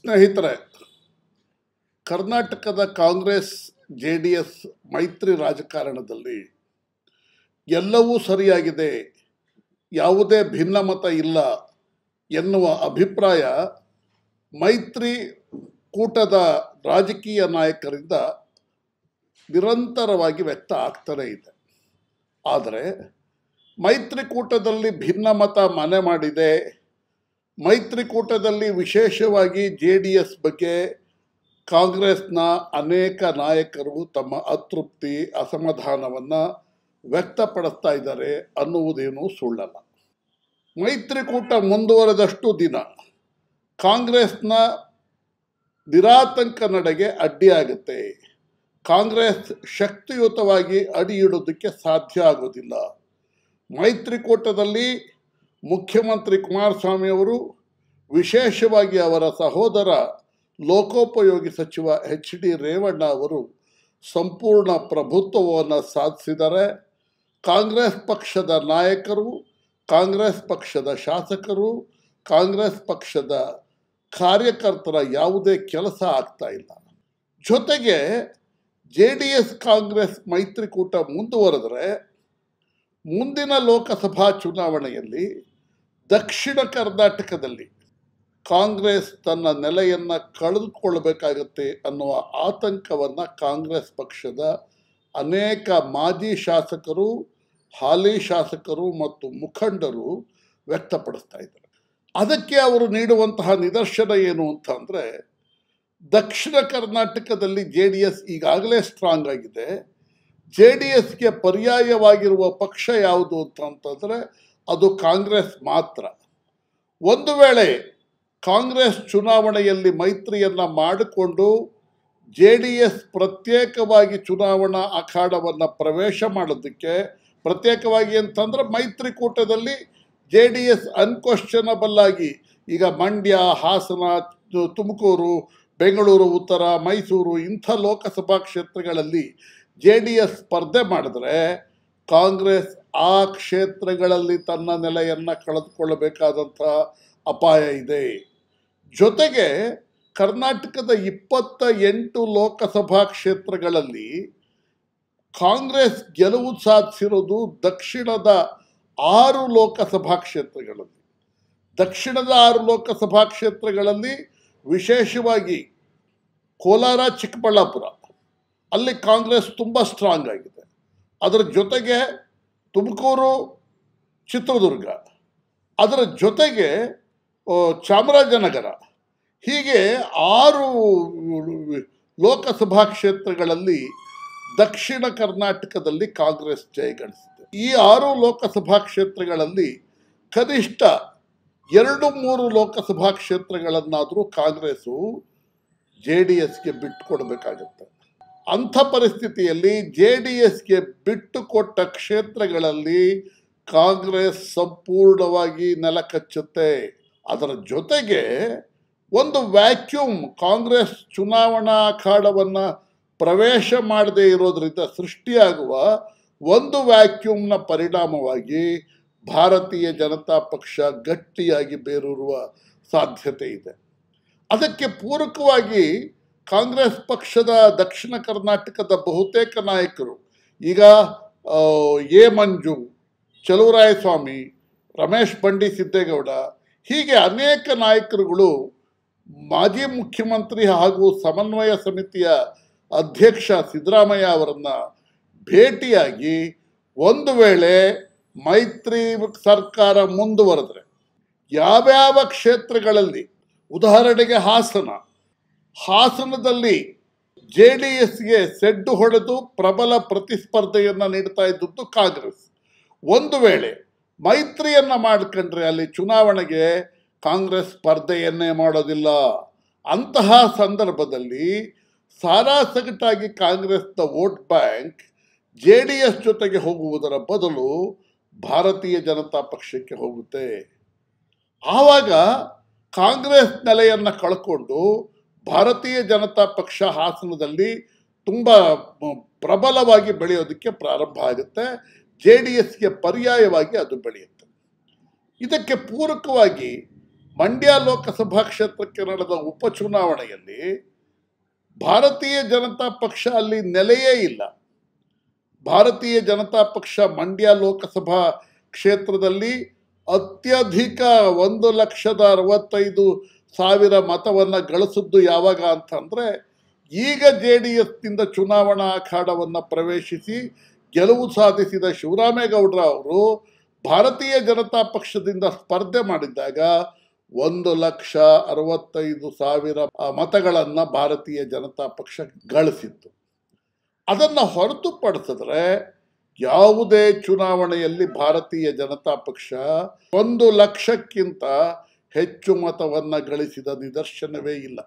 ಸ್ನೇಹಿತರೆ ಕರ್ನಾಟಕದ Congress J D S ಮೈತ್ರಿ ರಾಜಕಾರಣದಲ್ಲಿ ಎಲ್ಲವೂ ಸರಿಯಾಗಿದೆ ಯಾವುದೇ ಭಿನ್ನಮತ ಇಲ್ಲ ಎನ್ನುವ ಅಭಿಪ್ರಾಯ ಮೈತ್ರಿ ಕೂಟದ ರಾಜಕೀಯ ನಾಯಕರಿಂದ ನಿರಂತರವಾಗಿ ವ್ಯಕ್ತ ಆಗ್ತಾನೇ ಇದೆ ಆದರೆ ಮೈತ್ರಿಕೂಟದಲ್ಲಿ ಭಿನ್ನಮತ ಮನೆ ಮಾಡಿದೆ ಮೈತ್ರಿಕೂಟದಲ್ಲಿ ವಿಶೇಷವಾಗಿ ಜೆ ಡಿ ಎಸ್ ಬಗ್ಗೆ ಕಾಂಗ್ರೆಸ್ನ ಅನೇಕ ನಾಯಕರು ತಮ್ಮ ಅತೃಪ್ತಿ ಅಸಮಾಧಾನವನ್ನು ವ್ಯಕ್ತಪಡಿಸ್ತಾ ಇದ್ದಾರೆ ಅನ್ನುವುದೇನೂ ಸುಳ್ಳಲ್ಲ ಮೈತ್ರಿಕೂಟ ಮುಂದುವರೆದಷ್ಟು ದಿನ ಕಾಂಗ್ರೆಸ್ನ ನಿರಾತಂಕ ನಡೆಗೆ ಅಡ್ಡಿಯಾಗುತ್ತೆ ಕಾಂಗ್ರೆಸ್ ಶಕ್ತಿಯುತವಾಗಿ ಅಡಿ ಇಡೋದಕ್ಕೆ ಸಾಧ್ಯ ಆಗೋದಿಲ್ಲ ಮೈತ್ರಿಕೂಟದಲ್ಲಿ ಮುಖ್ಯಮಂತ್ರಿ ಕುಮಾರಸ್ವಾಮಿ ಅವರು ವಿಶೇಷವಾಗಿ ಅವರ ಸಹೋದರ ಲೋಕೋಪಯೋಗಿ ಸಚಿವ ಎಚ್ ಡಿ ರೇವಣ್ಣ ಅವರು ಸಂಪೂರ್ಣ ಪ್ರಭುತ್ವವನ್ನು ಸಾಧಿಸಿದರೆ ಕಾಂಗ್ರೆಸ್ ಪಕ್ಷದ ನಾಯಕರು ಕಾಂಗ್ರೆಸ್ ಪಕ್ಷದ ಶಾಸಕರು ಕಾಂಗ್ರೆಸ್ ಪಕ್ಷದ ಕಾರ್ಯಕರ್ತರ ಯಾವುದೇ ಕೆಲಸ ಆಗ್ತಾ ಇಲ್ಲ ಜೊತೆಗೆ ಜೆ ಡಿ ಎಸ್ ಕಾಂಗ್ರೆಸ್ ಮೈತ್ರಿಕೂಟ ಮುಂದುವರೆದರೆ ಮುಂದಿನ ಲೋಕಸಭಾ ಚುನಾವಣೆಯಲ್ಲಿ ದಕ್ಷಿಣ ಕರ್ನಾಟಕದಲ್ಲಿ ಕಾಂಗ್ರೆಸ್ ತನ್ನ ನೆಲೆಯನ್ನು ಕಳೆದುಕೊಳ್ಳಬೇಕಾಗತ್ತೆ ಅನ್ನುವ ಆತಂಕವನ್ನು ಕಾಂಗ್ರೆಸ್ ಪಕ್ಷದ ಅನೇಕ ಮಾಜಿ ಶಾಸಕರು ಹಾಲಿ ಶಾಸಕರು ಮತ್ತು ಮುಖಂಡರು ವ್ಯಕ್ತಪಡಿಸ್ತಾ ಇದ್ದಾರೆ ಅದಕ್ಕೆ ಅವರು ನೀಡುವಂತಹ ನಿದರ್ಶನ ಏನು ಅಂತ ಅಂದರೆ ದಕ್ಷಿಣ ಕರ್ನಾಟಕದಲ್ಲಿ ಜೆ ಡಿ ಎಸ್ ಈಗಾಗಲೇ ಸ್ಟ್ರಾಂಗ್ ಆಗಿದೆ ಜೆ ಡಿ ಎಸ್ಗೆ ಪರ್ಯಾಯವಾಗಿರುವ ಪಕ್ಷ ಯಾವುದು ಅಂತಂತಂದರೆ ಅದು ಕಾಂಗ್ರೆಸ್ ಮಾತ್ರ ಒಂದು ವೇಳೆ ಕಾಂಗ್ರೆಸ್ ಚುನಾವಣೆಯಲ್ಲಿ ಮೈತ್ರಿಯನ್ನು ಮಾಡಿಕೊಂಡು ಜೆ ಡಿ ಎಸ್ ಪ್ರತ್ಯೇಕವಾಗಿ ಚುನಾವಣಾ ಅಖಾಡವನ್ನು ಪ್ರವೇಶ ಮಾಡೋದಕ್ಕೆ ಪ್ರತ್ಯೇಕವಾಗಿ ಅಂತಂದರೆ ಮೈತ್ರಿಕೂಟದಲ್ಲಿ ಜೆ ಡಿ ಎಸ್ ಅನ್ಕ್ವಶನಬಲ್ ಆಗಿ ಈಗ ಮಂಡ್ಯ ಹಾಸನ ತು- ತುಮಕೂರು ಬೆಂಗಳೂರು ಉತ್ತರ ಮೈಸೂರು ಇಂಥ ಲೋಕಸಭಾ ಕ್ಷೇತ್ರಗಳಲ್ಲಿ ಜೆ ಡಿ ಎಸ್ ಸ್ಪರ್ಧೆ ಮಾಡಿದ್ರೆ ಕಾಂಗ್ರೆಸ್ ಆ ಕ್ಷೇತ್ರಗಳಲ್ಲಿ ತನ್ನ ನೆಲೆಯನ್ನು ಕಳೆದುಕೊಳ್ಳಬೇಕಾದಂಥ ಅಪಾಯ ಇದೆ ಜೊತೆಗೆ ಕರ್ನಾಟಕದ ಇಪ್ಪತ್ತ ಎಂಟು ಲೋಕಸಭಾ ಕ್ಷೇತ್ರಗಳಲ್ಲಿ ಕಾಂಗ್ರೆಸ್ ಗೆಲುವು ಸಾಧಿಸಿರೋದು ದಕ್ಷಿಣದ ಆರು ಲೋಕಸಭಾ ಕ್ಷೇತ್ರಗಳಲ್ಲಿ ದಕ್ಷಿಣದ ಆರು ಲೋಕಸಭಾ ಕ್ಷೇತ್ರಗಳಲ್ಲಿ ವಿಶೇಷವಾಗಿ ಕೋಲಾರ ಚಿಕ್ಕಬಳ್ಳಾಪುರ ಅಲ್ಲಿ ಕಾಂಗ್ರೆಸ್ ತುಂಬ ಸ್ಟ್ರಾಂಗ್ ಆಗಿದೆ ಅದರ ಜೊತೆಗೆ ತುಮಕೂರು ಚಿತ್ರದುರ್ಗ ಅದರ ಜೊತೆಗೆ ಆ, ಚಾಮರಾಜನಗರ ಹೀಗೆ ಆರು ಲೋಕಸಭಾ ಕ್ಷೇತ್ರಗಳಲ್ಲಿ ದಕ್ಷಿಣ ಕರ್ನಾಟಕದಲ್ಲಿ ಕಾಂಗ್ರೆಸ್ ಜಯಗಳಿಸಿದೆ ಈ ಆರು ಲೋಕಸಭಾ ಕ್ಷೇತ್ರಗಳಲ್ಲಿ ಕನಿಷ್ಠ ಎರಡು ಮೂರು ಲೋಕಸಭಾ ಕ್ಷೇತ್ರಗಳನ್ನಾದರೂ ಕಾಂಗ್ರೆಸ್ಸು ಜೆ ಡಿ ಎಸ್ಗೆ ಬಿಟ್ಟುಕೊಡ್ಬೇಕಾಗತ್ತೆ ಅಂಥ ಪರಿಸ್ಥಿತಿಯಲ್ಲಿ ಜೆ ಡಿ ಎಸ್ಗೆ ಬಿಟ್ಟು ಕೊಟ್ಟ ಕ್ಷೇತ್ರಗಳಲ್ಲಿ ಕಾಂಗ್ರೆಸ್ ಸಂಪೂರ್ಣವಾಗಿ ನೆಲ ಕಚ್ಚುತ್ತೆ ಅದರ ಜೊತೆಗೆ ಒಂದು ವ್ಯಾಕ್ಯೂಮ್ ಕಾಂಗ್ರೆಸ್ ಚುನಾವಣಾ ಅಖಾಡವನ್ನು ಪ್ರವೇಶ ಮಾಡದೇ ಇರೋದ್ರಿಂದ ಸೃಷ್ಟಿಯಾಗುವ ಒಂದು ವ್ಯಾಕ್ಯೂಮ್ನ ಪರಿಣಾಮವಾಗಿ ಭಾರತೀಯ ಜನತಾ ಪಕ್ಷ ಗಟ್ಟಿಯಾಗಿ ಬೇರೂರುವ ಸಾಧ್ಯತೆ ಇದೆ ಅದಕ್ಕೆ ಪೂರಕವಾಗಿ ಕಾಂಗ್ರೆಸ್ ಪಕ್ಷದ ದಕ್ಷಿಣ ಕರ್ನಾಟಕದ ಬಹುತೇಕ ನಾಯಕರು ಈಗ ಆ, ಎ ಮಂಜು ಚಲುವರಾಯಸ್ವಾಮಿ ರಮೇಶ್ ಬಂಡಿ ಸಿದ್ದೇಗೌಡ ಹೀಗೆ ಅನೇಕ ನಾಯಕರುಗಳು ಮಾಜಿ ಮುಖ್ಯಮಂತ್ರಿ ಹಾಗೂ ಸಮನ್ವಯ ಸಮಿತಿಯ ಅಧ್ಯಕ್ಷ ಸಿದ್ದರಾಮಯ್ಯ ಅವರನ್ನು ಭೇಟಿಯಾಗಿ ಒಂದು ವೇಳೆ ಮೈತ್ರಿ ಸರ್ಕಾರ ಮುಂದುವರೆದ್ರೆ ಯಾವ್ಯಾವ ಕ್ಷೇತ್ರಗಳಲ್ಲಿ ಉದಾಹರಣೆಗೆ ಹಾಸನ ಹಾಸನದಲ್ಲಿ ಜೆ ಡಿ ಎಸ್ಗೆ ಸೆಡ್ಡು ಹೊಡೆದು ಪ್ರಬಲ ಪ್ರತಿಸ್ಪರ್ಧೆಯನ್ನು ನೀಡ್ತಾ ಇದ್ದದ್ದು ಕಾಂಗ್ರೆಸ್ ಒಂದು ವೇಳೆ ಮೈತ್ರಿಯನ್ನು ಮಾಡ್ಕೊಂಡ್ರೆ ಅಲ್ಲಿ ಚುನಾವಣೆಗೆ ಕಾಂಗ್ರೆಸ್ ಸ್ಪರ್ಧೆಯನ್ನೇ ಮಾಡೋದಿಲ್ಲ ಅಂತಹ ಸಂದರ್ಭದಲ್ಲಿ ಸಾರಾಸಗಟಾಗಿ ಕಾಂಗ್ರೆಸ್ನ vote bank J D S ಜೊತೆಗೆ ಹೋಗುವುದರ ಬದಲು ಭಾರತೀಯ ಜನತಾ ಪಕ್ಷಕ್ಕೆ ಹೋಗುತ್ತೆ ಆವಾಗ ಕಾಂಗ್ರೆಸ್ ನೆಲೆಯನ್ನು ಕಳ್ಕೊಂಡು ಭಾರತೀಯ ಜನತಾ ಪಕ್ಷ ಹಾಸನದಲ್ಲಿ ತುಂಬ ಮ- ಪ್ರಬಲವಾಗಿ ಬೆಳೆಯೋದಕ್ಕೆ ಪ್ರಾರಂಭ ಆಗುತ್ತೆ ಜೆ ಡಿ ಎಸ್ಗೆ ಪರ್ಯಾಯವಾಗಿ ಅದು ಬೆಳೆಯುತ್ತೆ ಇದಕ್ಕೆ ಪೂರಕವಾಗಿ ಮಂಡ್ಯ ಲೋಕಸಭಾ ಕ್ಷೇತ್ರಕ್ಕೆ ನಡೆದ ಉಪಚುನಾವಣೆಯಲ್ಲಿ ಭಾರತೀಯ ಜನತಾ ಪಕ್ಷ ಅಲ್ಲಿ ನೆಲೆಯೇ ಇಲ್ಲ ಭಾರತೀಯ ಜನತಾ ಪಕ್ಷ ಮಂಡ್ಯ ಲೋಕಸಭಾ ಕ್ಷೇತ್ರದಲ್ಲಿ ಅತ್ಯಧಿಕ ಒಂದು ಲಕ್ಷದ ಅರವತ್ತೈದು ಸಾವಿರ ಮತವನ್ನು ಗಳಿಸಿದ್ದು ಯಾವಾಗ ಅಂತಂದರೆ ಈಗ ಜೆ ಡಿ ಎಸ್ನಿಂದ ಚುನಾವಣಾ ಅಖಾಡವನ್ನು ಪ್ರವೇಶಿಸಿ ಗೆಲುವು ಸಾಧಿಸಿದ ಶಿವರಾಮೇಗೌಡರ ಅವರು ಭಾರತೀಯ ಜನತಾ ಪಕ್ಷದಿಂದ ಸ್ಪರ್ಧೆ ಮಾಡಿದ್ದಾಗ ಒಂದು ಲಕ್ಷ ಅರವತ್ತೈದು ಸಾವಿರ ಮತಗಳನ್ನು ಭಾರತೀಯ ಜನತಾ ಪಕ್ಷ ಗಳಿಸಿತ್ತು ಅದನ್ನು ಹೊರತುಪಡಿಸಿದ್ರೆ ಯಾವುದೇ ಚುನಾವಣೆಯಲ್ಲಿ ಭಾರತೀಯ ಜನತಾ ಪಕ್ಷ ಒಂದು ಲಕ್ಷಕ್ಕಿಂತ ಹೆಚ್ಚು ಮತವನ್ನು ಗಳಿಸಿದ ನಿದರ್ಶನವೇ ಇಲ್ಲ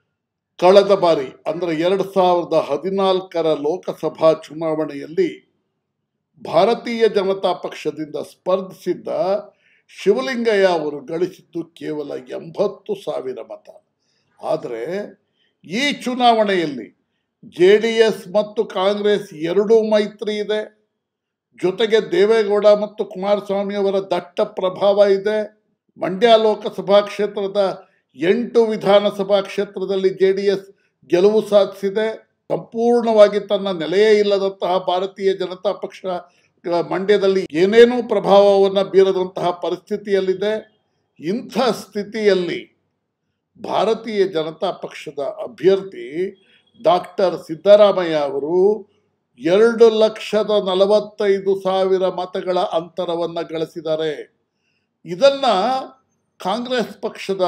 ಕಳೆದ ಬಾರಿ ಅಂದರೆ ಎರಡು ಸಾವಿರದ ಹದಿನಾಲ್ಕರ ಲೋಕಸಭಾ ಚುನಾವಣೆಯಲ್ಲಿ ಭಾರತೀಯ ಜನತಾ ಪಕ್ಷದಿಂದ ಸ್ಪರ್ಧಿಸಿದ್ದ ಶಿವಲಿಂಗಯ್ಯ ಅವರು ಗಳಿಸಿದ್ದು ಕೇವಲ ಎಂಬತ್ತು ಸಾವಿರ ಮತ ಆದರೆ ಈ ಚುನಾವಣೆಯಲ್ಲಿ ಜೆ ಡಿ ಎಸ್ ಮತ್ತು ಕಾಂಗ್ರೆಸ್ ಎರಡೂ ಮೈತ್ರಿ ಇದೆ ಜೊತೆಗೆ ದೇವೇಗೌಡ ಮತ್ತು ಕುಮಾರಸ್ವಾಮಿ ಅವರ ದಟ್ಟ ಪ್ರಭಾವ ಇದೆ ಮಂಡ್ಯ ಲೋಕಸಭಾ ಕ್ಷೇತ್ರದ ಎಂಟು ವಿಧಾನಸಭಾ ಕ್ಷೇತ್ರದಲ್ಲಿ ಜೆ ಡಿ ಎಸ್ ಗೆಲುವು ಸಾಧಿಸಿದೆ ಸಂಪೂರ್ಣವಾಗಿ ತನ್ನ ನೆಲೆಯೇ ಇಲ್ಲದಂತಹ ಭಾರತೀಯ ಜನತಾ ಪಕ್ಷ ಮಂಡ್ಯದಲ್ಲಿ ಏನೇನೂ ಪ್ರಭಾವವನ್ನು ಬೀರದಂತಹ ಪರಿಸ್ಥಿತಿಯಲ್ಲಿದೆ ಇಂಥ ಸ್ಥಿತಿಯಲ್ಲಿ ಭಾರತೀಯ ಜನತಾ ಪಕ್ಷದ ಅಭ್ಯರ್ಥಿ ಡಾಕ್ಟರ್ ಸಿದ್ದರಾಮಯ್ಯ ಅವರು ಎರಡು ಲಕ್ಷದ ನಲವತ್ತೈದು ಸಾವಿರ ಮತಗಳ ಅಂತರವನ್ನು ಗಳಿಸಿದ್ದಾರೆ ಇದನ್ನ ಕಾಂಗ್ರೆಸ್ ಪಕ್ಷದ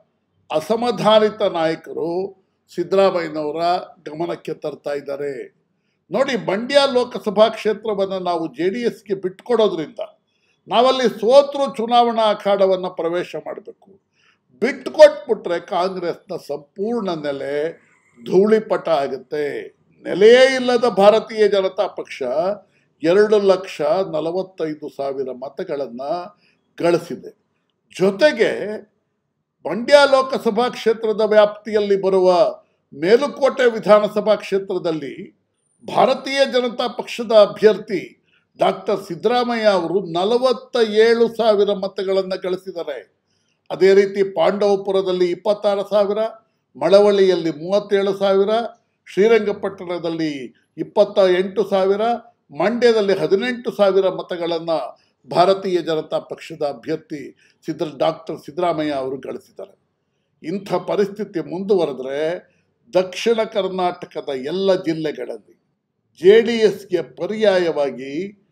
ಅಸಮಾಧಾನಿತ ನಾಯಕರು ಸಿದ್ದರಾಮಯ್ಯನವರ ಗಮನಕ್ಕೆ ತರ್ತಾ ಇದ್ದಾರೆ ನೋಡಿ ಮಂಡ್ಯ ಲೋಕಸಭಾ ಕ್ಷೇತ್ರವನ್ನು ನಾವು ಜೆ ಡಿ ಎಸ್ಗೆ ಬಿಟ್ಕೊಡೋದ್ರಿಂದ ನಾವಲ್ಲಿ ಸೋತರು ಚುನಾವಣಾ ಅಖಾಡವನ್ನು ಪ್ರವೇಶ ಮಾಡಬೇಕು ಬಿಟ್ಕೊಟ್ಬಿಟ್ರೆ ಕಾಂಗ್ರೆಸ್ನ ಸಂಪೂರ್ಣ ನೆಲೆ ಧೂಳಿಪಟ ಆಗುತ್ತೆ ನೆಲೆಯೇ ಇಲ್ಲದ ಭಾರತೀಯ ಜನತಾ ಪಕ್ಷ ಎರಡು ಲಕ್ಷ ನಲವತ್ತೈದು ಸಾವಿರ ಮತಗಳನ್ನು ಗಳಿಸಿದೆ ಜೊತೆಗೆ ಮಂಡ್ಯ ಲೋಕಸಭಾ ಕ್ಷೇತ್ರದ ವ್ಯಾಪ್ತಿಯಲ್ಲಿ ಬರುವ ಮೇಲುಕೋಟೆ ವಿಧಾನಸಭಾ ಕ್ಷೇತ್ರದಲ್ಲಿ ಭಾರತೀಯ ಜನತಾ ಪಕ್ಷದ ಅಭ್ಯರ್ಥಿ ಡಾಕ್ಟರ್ ಸಿದ್ದರಾಮಯ್ಯ ಅವರು ನಲವತ್ತ ಏಳು ಸಾವಿರ ಮತಗಳನ್ನು ಗಳಿಸಿದ್ದಾರೆ ಅದೇ ರೀತಿ ಪಾಂಡವಪುರದಲ್ಲಿ ಇಪ್ಪತ್ತಾರು ಸಾವಿರ ಮಳವಳ್ಳಿಯಲ್ಲಿ ಮೂವತ್ತೇಳು ಸಾವಿರ ಶ್ರೀರಂಗಪಟ್ಟಣದಲ್ಲಿ ಇಪ್ಪತ್ತ ಎಂಟು ಸಾವಿರ ಮಂಡ್ಯದಲ್ಲಿ ಹದಿನೆಂಟು ಸಾವಿರ ಮತಗಳನ್ನು ಭಾರತೀಯ ಜನತಾ ಪಕ್ಷದ ಅಭ್ಯರ್ಥಿ ಸಿದ್ದ ಡಾಕ್ಟರ್ ಸಿದ್ದರಾಮಯ್ಯ ಅವರು ಗಳಿಸಿದ್ದಾರೆ ಇಂಥ ಪರಿಸ್ಥಿತಿ ಮುಂದುವರೆದ್ರೆ ದಕ್ಷಿಣ ಕರ್ನಾಟಕದ ಎಲ್ಲ ಜಿಲ್ಲೆಗಳಲ್ಲಿ ಜೆ ಡಿ ಎಸ್ಗೆ ಪರ್ಯಾಯವಾಗಿ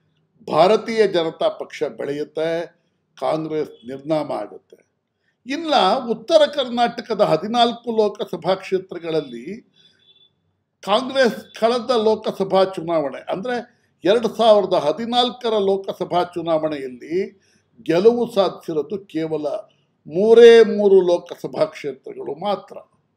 ಭಾರತೀಯ ಜನತಾ ಪಕ್ಷ ಬೆಳೆಯುತ್ತೆ ಕಾಂಗ್ರೆಸ್ ನಿರ್ನಾಮ ಆಗುತ್ತೆ ಇನ್ನು ಉತ್ತರ ಕರ್ನಾಟಕದ ಹದಿನಾಲ್ಕು ಲೋಕಸಭಾ ಕ್ಷೇತ್ರಗಳಲ್ಲಿ ಕಾಂಗ್ರೆಸ್ ಕಳೆದ ಲೋಕಸಭಾ ಚುನಾವಣೆ ಅಂದರೆ ಎರಡು ಸಾವಿರದ ಹದಿನಾಲ್ಕರ ಲೋಕಸಭಾ ಚುನಾವಣೆಯಲ್ಲಿ ಗೆಲುವು ಸಾಧಿಸಿರೋದು ಕೇವಲ ಮೂರೇ ಮೂರು ಲೋಕಸಭಾ ಕ್ಷೇತ್ರಗಳು ಮಾತ್ರ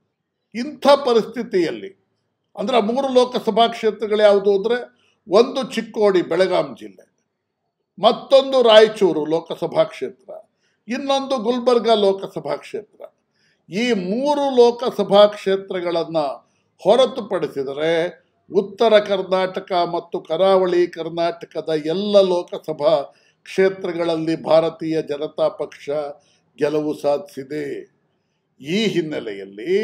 ಇಂಥ ಪರಿಸ್ಥಿತಿಯಲ್ಲಿ ಅಂದರೆ ಮೂರು ಲೋಕಸಭಾ ಕ್ಷೇತ್ರಗಳು ಯಾವುದು ಅಂದರೆ ಒಂದು ಚಿಕ್ಕೋಡಿ ಬೆಳಗಾಂ ಜಿಲ್ಲೆ ಮತ್ತೊಂದು ರಾಯಚೂರು ಲೋಕಸಭಾ ಕ್ಷೇತ್ರ ಇನ್ನೊಂದು ಗುಲ್ಬರ್ಗ ಲೋಕಸಭಾ ಕ್ಷೇತ್ರ ಈ ಮೂರು ಲೋಕಸಭಾ ಕ್ಷೇತ್ರಗಳನ್ನು ಹೊರತುಪಡಿಸಿದರೆ ಉತ್ತರ ಕರ್ನಾಟಕ ಮತ್ತು ಕರಾವಳಿ ಕರ್ನಾಟಕದ ಎಲ್ಲ ಲೋಕಸಭಾ ಕ್ಷೇತ್ರಗಳಲ್ಲಿ ಭಾರತೀಯ ಜನತಾ ಪಕ್ಷ ಗೆಲುವು ಸಾಧಿಸಿದೆ ಈ ಹಿನ್ನೆಲೆಯಲ್ಲಿ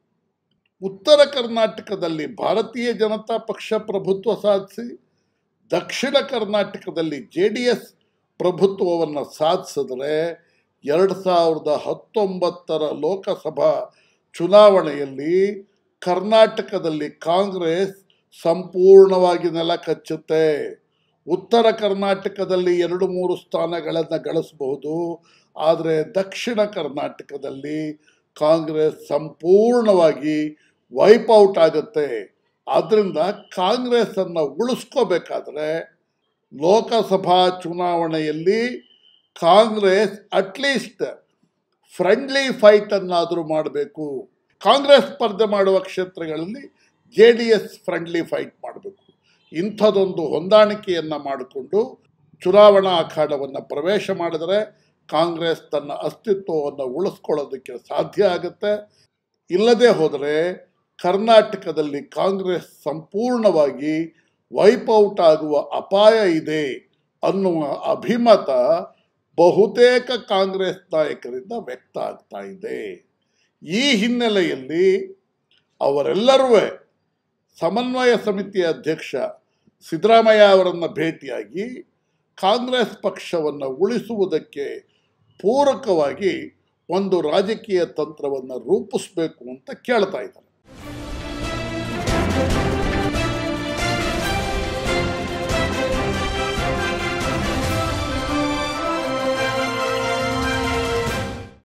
ಉತ್ತರ ಕರ್ನಾಟಕದಲ್ಲಿ ಭಾರತೀಯ ಜನತಾ ಪಕ್ಷ ಪ್ರಭುತ್ವ ಸಾಧಿಸಿ ದಕ್ಷಿಣ ಕರ್ನಾಟಕದಲ್ಲಿ ಜೆ ಡಿ ಎಸ್ ಪ್ರಭುತ್ವವನ್ನು ಸಾಧಿಸಿದ್ರೆ ಎರಡು ಸಾವಿರದ ಹತ್ತೊಂಬತ್ತರ ಲೋಕಸಭಾ ಚುನಾವಣೆಯಲ್ಲಿ ಕರ್ನಾಟಕದಲ್ಲಿ ಕಾಂಗ್ರೆಸ್ ಸಂಪೂರ್ಣವಾಗಿ ನೆಲ ಕಚ್ಚುತ್ತೆ ಉತ್ತರ ಕರ್ನಾಟಕದಲ್ಲಿ ಎರಡು ಮೂರು ಸ್ಥಾನಗಳನ್ನು ಗಳಿಸಬಹುದು ಆದರೆ ದಕ್ಷಿಣ ಕರ್ನಾಟಕದಲ್ಲಿ ಕಾಂಗ್ರೆಸ್ ಸಂಪೂರ್ಣವಾಗಿ ವೈಪೌಟ್ ಆಗುತ್ತೆ ಆದ್ದರಿಂದ ಕಾಂಗ್ರೆಸ್ಸನ್ನು ಉಳಿಸ್ಕೋಬೇಕಾದ್ರೆ ಲೋಕಸಭಾ ಚುನಾವಣೆಯಲ್ಲಿ ಕಾಂಗ್ರೆಸ್ ಅಟ್ಲೀಸ್ಟ್ ಫ್ರೆಂಡ್ಲಿ ಫೈಟನ್ನಾದರೂ ಮಾಡಬೇಕು ಕಾಂಗ್ರೆಸ್ ಸ್ಪರ್ಧೆ ಮಾಡುವ ಕ್ಷೇತ್ರಗಳಲ್ಲಿ J D S friendly fight ಮಾಡಬೇಕು ಇಂಥದ್ದೊಂದು ಹೊಂದಾಣಿಕೆಯನ್ನು ಮಾಡಿಕೊಂಡು ಚುನಾವಣಾ ಅಖಾಡವನ್ನು ಪ್ರವೇಶ ಮಾಡಿದರೆ ಕಾಂಗ್ರೆಸ್ ತನ್ನ ಅಸ್ತಿತ್ವವನ್ನು ಉಳಿಸ್ಕೊಳ್ಳೋದಕ್ಕೆ ಸಾಧ್ಯ ಆಗುತ್ತೆ ಇಲ್ಲದೆ ಹೋದರೆ ಕರ್ನಾಟಕದಲ್ಲಿ ಕಾಂಗ್ರೆಸ್ ಸಂಪೂರ್ಣವಾಗಿ ವೈಪೌಟ್ ಆಗುವ ಅಪಾಯ ಇದೆ ಅನ್ನುವ ಅಭಿಮತ ಬಹುತೇಕ ಕಾಂಗ್ರೆಸ್ ನಾಯಕರಿಂದ ವ್ಯಕ್ತ ಆಗ್ತಾ ಇದೆ ಈ ಹಿನ್ನೆಲೆಯಲ್ಲಿ ಅವರೆಲ್ಲರೂ ಸಮನ್ವಯ ಸಮಿತಿಯ ಅಧ್ಯಕ್ಷ ಸಿದ್ದರಾಮಯ್ಯ ಅವರನ್ನು ಭೇಟಿಯಾಗಿ ಕಾಂಗ್ರೆಸ್ ಪಕ್ಷವನ್ನು ಉಳಿಸುವುದಕ್ಕೆ ಪೂರಕವಾಗಿ ಒಂದು ರಾಜಕೀಯ ತಂತ್ರವನ್ನು ರೂಪಿಸಬೇಕು ಅಂತ ಕೇಳ್ತಾ ಇದ್ದಾರೆ